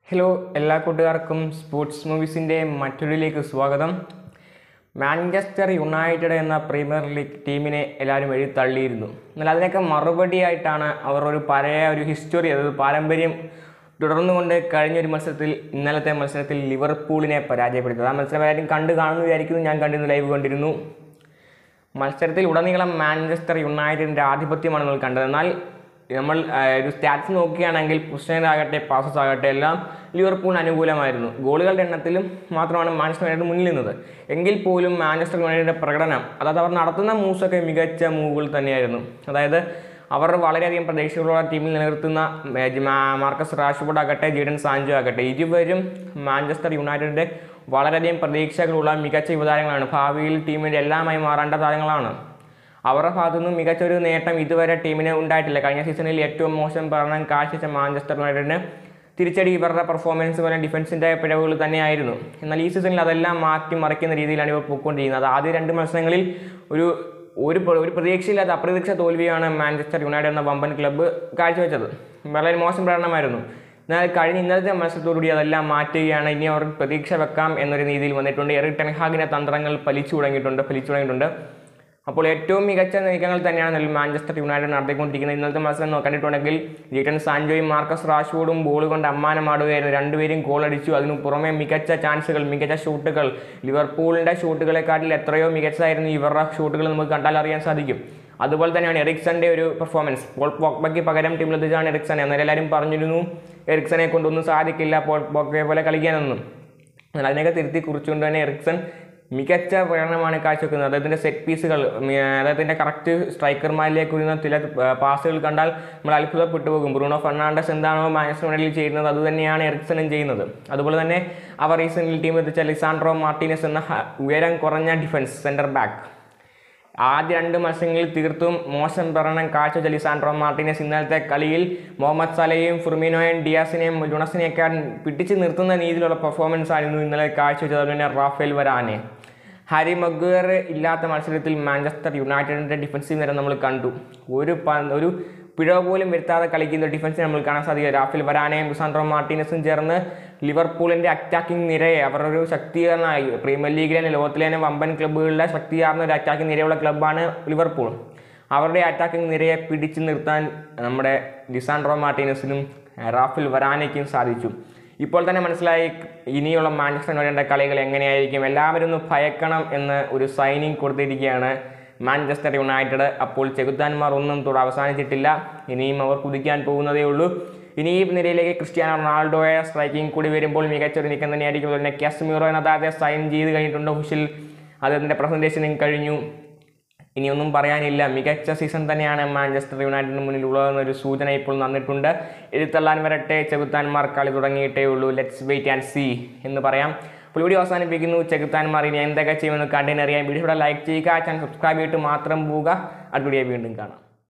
hello എല്ലാ കൂട്ടുകാർക്കും sports മൂവീസിൻ്റെ മറ്റൊരിലേക്ക് സ്വാഗതം മാഞ്ചസ്റ്റർ യുണൈറ്റഡ് എന്ന പ്രീമിയർ ലീഗ് ടീമിനെ എല്ലാവരും എഴുതി തള്ളിയിരുന്നു എന്നാൽ അതിനൊക്കെ മറുപടിയായിട്ടാണ് അവർ ഒരു പഴയ ഒരു ഹിസ്റ്ററി അതായത് പാരമ്പര്യം തുടർന്നുകൊണ്ട് കഴിഞ്ഞ ഒരു മത്സരത്തിൽ ഇന്നലത്തെ മത്സരത്തിൽ ലിവർപൂളിനെ പരാജയപ്പെടുത്തി ആ മത്സരം എല്ലാവരും കണ്ടു കാണുന്നു വിചാരിക്കുന്നു ഞാൻ കണ്ടിരുന്നു ലൈവ് കണ്ടിരുന്നു മത്സരത്തിൽ ഉടനീളം മാഞ്ചസ്റ്റർ യുണൈറ്റഡിൻ്റെ ആധിപത്യമാണ് നമ്മൾ കണ്ടത് എന്നാൽ നമ്മൾ ആ, ഒരു സ്റ്റാറ്റ്സ് നോക്കുകയാണെങ്കിൽ പൊസിഷനർ ആകട്ടെ പാസസ് ആകട്ടെ എല്ലാം ലിവർപൂളിന് അനുകൂലമായിരുന്നു ഗോളുകളുടെ എണ്ണത്തിലും മാത്രമാണ് മാഞ്ചസ്റ്റർ യുണൈറ്റഡ് മുന്നിൽ നിന്നത് എങ്കിൽ പോലും മാഞ്ചസ്റ്റർ യുണൈറ്റഡിൻ്റെ പ്രകടനം അതായത് അവർ നടത്തുന്ന മൂവ്സൊക്കെ മികച്ച മൂവുകൾ തന്നെയായിരുന്നു അതായത് അവർ വളരെയധികം പ്രതീക്ഷകളുള്ള ടീമിൽ നിലനിർത്തുന്ന ഏ, മാ- മാർക്കസ് റാഷ്ഫോർഡ് ആകട്ടെ ജീഡൻ സാഞ്ചോ ആകട്ടെ ഇരുവരും മാഞ്ചസ്റ്റർ യുണൈറ്റഡിൻ്റെ വളരെയധികം പ്രതീക്ഷകളുള്ള മികച്ച യുവതാരങ്ങളാണ് ഭാവിയിൽ ടീമിൻ്റെ എല്ലാമായി മാറേണ്ട താരങ്ങളാണ് അവരുടെ ഭാഗത്തു നിന്നും മികച്ച ഒരു നേട്ടം ഇതുവരെ ടീമിന് ഉണ്ടായിട്ടില്ല കഴിഞ്ഞ സീസണിൽ ഏറ്റവും മോശം പ്രകടനം കാഴ്ചവെച്ച മാഞ്ചസ്റ്റർ യുണൈറ്റഡിന് തിരിച്ചടി ഇവരുടെ പെർഫോമൻസ് പോലെ ഡിഫൻസിൻ്റെ പിഴവുകൾ തന്നെയായിരുന്നു എന്നാൽ ഈ സീസണിൽ അതെല്ലാം മാറ്റി മറിക്കുന്ന രീതിയിലാണ് ഇവർ പോയിക്കൊണ്ടിരിക്കുന്നത് ആദ്യ രണ്ട് മത്സരങ്ങളിൽ ഒരു ഒരു പ്ര- ഒരു പ്രതീക്ഷയില്ലാത്ത അപ്രതീക്ഷ തോൽവിയാണ് മാഞ്ചസ്റ്റർ യുണൈറ്റഡ് എന്ന വമ്പൻ ക്ലബ്ബ് കാഴ്ചവെച്ചത് വളരെ മോശം പ്രകടനമായിരുന്നു എന്നാൽ കഴിഞ്ഞ ഇന്നലത്തെ മത്സരത്തോടുകൂടി അതെല്ലാം മാറ്റുകയാണ് ഇനി അവർ പ്രതീക്ഷ വെക്കാം എന്നൊരു രീതിയിൽ വന്നിട്ടുണ്ട് എറിക് ടെൻഹാഗിൻ്റെ തന്ത്രങ്ങൾ ഫലിച്ചു തുടങ്ങിയിട്ടുണ്ട് ഫലിച്ചു തുടങ്ങിയിട്ടുണ്ട് അപ്പോൾ ഏറ്റവും മികച്ച നീക്കങ്ങൾ തന്നെയാണ് നിലവിൽ മാഞ്ചസ്റ്റർ യുണൈറ്റഡ് നടത്തിക്കൊണ്ടിരിക്കുന്നത് ഇന്നലത്തെ മത്സരം നോ- കണ്ടിട്ടുണ്ടെങ്കിൽ ജീറ്റൻ സാൻജോയും മാർക്കസ് റാഷ്വോർഡും ബോൾ കൊണ്ട് അമ്മാനമാടുകയായിരുന്നു രണ്ടുപേരും ഗോൾ അടിച്ചു അതിനു പുറമെ മികച്ച ചാൻസുകൾ മികച്ച ഷൂട്ടുകൾ ലിവർപൂളിൻ്റെ ഷൂട്ടുകളെക്കാട്ടിൽ എത്രയോ മികച്ചതായിരുന്നു ഇവരുടെ ഷൂട്ടുകൾ നമുക്ക് കണ്ടാൽ അറിയാൻ സാധിക്കും അതുപോലെ തന്നെയാണ് എറിക്സന്റെ ഒരു പെർഫോമൻസ് പോൾ പോക്ബയ്ക്ക് പകരം ടീമിലെത്തിച്ചാണ് എറിക്സൺ എന്നാൽ എല്ലാവരും പറഞ്ഞിരുന്നു എറിക്സനെ കൊണ്ടൊന്നും സാധിക്കില്ല പോൾ പോക്ബയെ പോലെ കളിക്കാനൊന്നും എന്നാൽ അതിനൊക്കെ തിരുത്തി കുറിച്ചുകൊണ്ട് തന്നെ എറിക്സൺ മികച്ച പ്രകടനമാണ് കാഴ്ചവെക്കുന്നത് അദ്ദേഹത്തിൻ്റെ സെറ്റ് പീസുകൾ അദ്ദേഹത്തിൻ്റെ കറക്റ്റ് സ്ട്രൈക്കർമാരിലേക്ക് വരുന്ന ചില പാസുകൾ കണ്ടാൽ നമ്മൾ അത്ഭുതപ്പെട്ടു പോകും ബ്രൂണോ ഫെർണാണ്ടസ് എന്താണോ മാഞ്ചസ്റ്റർ യുണൈറ്റഡിൽ ചെയ്യുന്നത് അതുതന്നെയാണ് എറിക്സണും ചെയ്യുന്നത് അതുപോലെ തന്നെ അവർ ഈ സീസണിൽ ടീം എത്തിച്ച ലിസാൻഡ്രോ മാർട്ടീനസ് എന്ന ഹ- ഉയരം കുറഞ്ഞ ഡിഫൻസ് സെൻറ്റർ ബാക്ക് ആദ്യ രണ്ട് മത്സരങ്ങളിൽ തീർത്തും മോശം പ്രകടനം കാഴ്ചവെച്ച ലിസാൻഡ്രോ മാർട്ടിനസ് ഇന്നലത്തെ കളിയിൽ മുഹമ്മദ് സലയും ഫുർമിനോയും ഡിയാസിനെയും ജുണസിനെയൊക്കെ പിടിച്ചു നിർത്തുന്ന രീതിയിലുള്ള പെർഫോമൻസ് ആയിരുന്നു ഇന്നലെ കാഴ്ചവെച്ചത് അതുപോലെ തന്നെ റാഫേൽ വരാനെ ഹാരി മഗ്വേർ ഇല്ലാത്ത മത്സരത്തിൽ മാഞ്ചസ്റ്റർ യുണൈറ്റഡിൻ്റെ ഡിഫൻസീവ് നിര നമ്മൾ കണ്ടു ഒരു പ- ഒരു പിഴവ് പോലും വരുത്താതെ കളിക്കുന്ന ഡിഫൻസ് നമ്മൾ കാണാൻ സാധിക്കും റാഫേൽ വരാനെയും ലിസാൻഡ്രോ മാർട്ടിനസും ചേർന്ന് ലിവർപൂളിൻ്റെ അറ്റാക്കിംഗ് നിരയെ അവരുടെ ഒരു ശക്തീകരണമായി പ്രീമിയർ ലീഗിലെ തന്നെ ലോകത്തിലെ തന്നെ വമ്പൻ ക്ലബ്ബുകളുടെ ശക്തിയാർന്ന ഒരു അറ്റാക്കിംഗ് നിരയുള്ള ക്ലബ്ബാണ് ലിവർപൂൾ അവരുടെ അറ്റാക്കിംഗ് നിരയെ പിടിച്ചു നിർത്താൻ നമ്മുടെ ലിസാൻഡ്രോ മാർട്ടിനസിനും റാഫേൽ വരാനയ്ക്കും സാധിച്ചു ഇപ്പോൾ തന്നെ മനസ്സിലായി ഇനിയുള്ള മാഞ്ചസ്റ്റർ യുണൈറ്റഡിൻ്റെ കളികൾ എങ്ങനെയായിരിക്കും എല്ലാവരും ഒന്ന് ഭയക്കണം എന്ന് ഒരു സൈനിങ് കൊടുത്തിരിക്കുകയാണ് മാഞ്ചസ്റ്റർ യുണൈറ്റഡ് അപ്പോൾ ചെകുത്താന്മാർ ഒന്നും തുടർ അവസാനിച്ചിട്ടില്ല ഇനിയും അവർ കുതിക്കാൻ പോകുന്നതേ ഉള്ളൂ ഇനി ഈ നിരയിലേക്ക് ക്രിസ്ത്യാനോ റൊണാൾഡോയെ സ്ട്രൈക്കിംഗ് കൂടി വരുമ്പോൾ മികച്ചൊരു നീക്കം തന്നെയായിരിക്കും അതുപോലെ തന്നെ കാസ്മിറോ എന്ന താരത്തെ സൈൻ ചെയ്ത് കഴിഞ്ഞിട്ടുണ്ട് ഒഫീഷ്യൽ അദ്ദേഹത്തിൻ്റെ പ്രസൻറ്റേഷനും കഴിഞ്ഞു ഇനിയൊന്നും പറയാനില്ല മികച്ച സീസൺ തന്നെയാണ് മാഞ്ചസ്റ്റർ യുണൈറ്റഡിന് മുന്നിലുള്ളതെന്നൊരു സൂചന ഇപ്പോൾ തന്നിട്ടുണ്ട് എഴുത്തള്ളാൻ വരട്ടെ ചെകുത്താന്മാർ കളി തുടങ്ങിയിട്ടേ ഉള്ളൂ ലെറ്റ്സ് വെയിറ്റ് ആൻഡ് സി എന്ന് പറയാം അപ്പോൾ വീഡിയോ അവസാനിപ്പിക്കുന്നു ചെകുത്താന്മാർ ഇനി എന്തൊക്കെ ചെയ്യുമെന്ന് കണ്ടിനറിയാൻ വീഡിയോയുടെ ലൈക്ക് ചെയ്യുക ചാനൽ സബ്സ്ക്രൈബ് ചെയ്തിട്ട് മാത്രം പോവുക അടുത്ത വീഡിയോ വീണ്ടും കാണാം